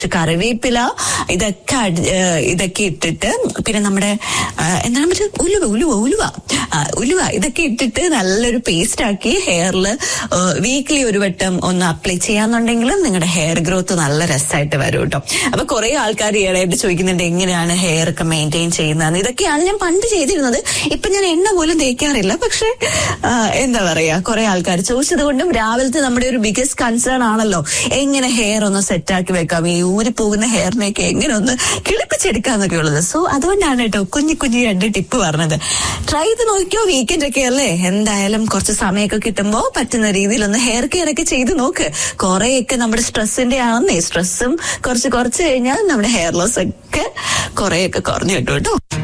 കറിവേപ്പില ഇതൊക്കെ അടി- ഏഹ് ഇതൊക്കെ ഇട്ടിട്ട് പിന്നെ നമ്മുടെ ആ, എന്താണ് മറ്റേ ഉലുവ ഉലുവ ഉലുവ ആ, ഉലുവ ഇതൊക്കെ ഇട്ടിട്ട് നല്ലൊരു പേസ്റ്റ് ആക്കി ഹെയറിൽ വീക്ക്ലി ഒരു വട്ടം ഒന്ന് അപ്ലൈ ചെയ്യാന്നുണ്ടെങ്കിൽ നിങ്ങളുടെ ഹെയർ ഗ്രോത്ത് നല്ല രസമായിട്ട് വരും കേട്ടോ അപ്പൊ കുറെ ആൾക്കാർ ഈയിടെയായിട്ട് ചോദിക്കുന്നുണ്ട് എങ്ങനെയാണ് ഹെയർ ഒക്കെ മെയിൻറ്റെയിൻ ചെയ്യുന്നത് ഇതൊക്കെയാണ് ഞാൻ പണ്ട് ചെയ്തിരുന്നത് ഇപ്പൊ ഞാൻ എണ്ണ പോലും തേക്കാറില്ല പക്ഷെ ആ, എന്താ പറയാ കുറെ ആൾക്കാർ ചോദിച്ചത് കൊണ്ടും രാവിലത്തെ നമ്മുടെ ഒരു ബിഗസ്റ്റ് കൺസേൺ ആണല്ലോ എങ്ങനെ ഹെയർ ഒന്ന് സെറ്റ് ആക്കി വെക്കാം ഈ ഊരി പോകുന്ന ഹെയറിനെയൊക്കെ എങ്ങനെ ഒന്ന് കിളിപ്പിച്ചെടുക്കാന്നൊക്കെ ഉള്ളത് സോ അതുകൊണ്ടാണ് കേട്ടോ കുഞ്ഞു കുഞ്ഞു രണ്ട് ടിപ്പ് പറഞ്ഞത് ട്രൈ ചെയ്ത് നോക്കിയോ വീക്കെൻഡ് ഒക്കെ അല്ലേ എന്തായാലും കുറച്ച് സമയമൊക്കെ കിട്ടുമ്പോ പറ്റുന്ന രീതിയിൽ ഒന്ന് ഹെയർ കെയർ ഒക്കെ ചെയ്ത് നോക്ക് കുറെയൊക്കെ നമ്മുടെ സ്ട്രെസ്സിന്റെ ആണെന്നേ സ്ട്രെസ്സും കുറച്ച് കുറച്ച് കഴിഞ്ഞാൽ നമ്മുടെ ഹെയർ ലോസ് ഒക്കെ കുറെയൊക്കെ കുറഞ്ഞു കിട്ടും കേട്ടോ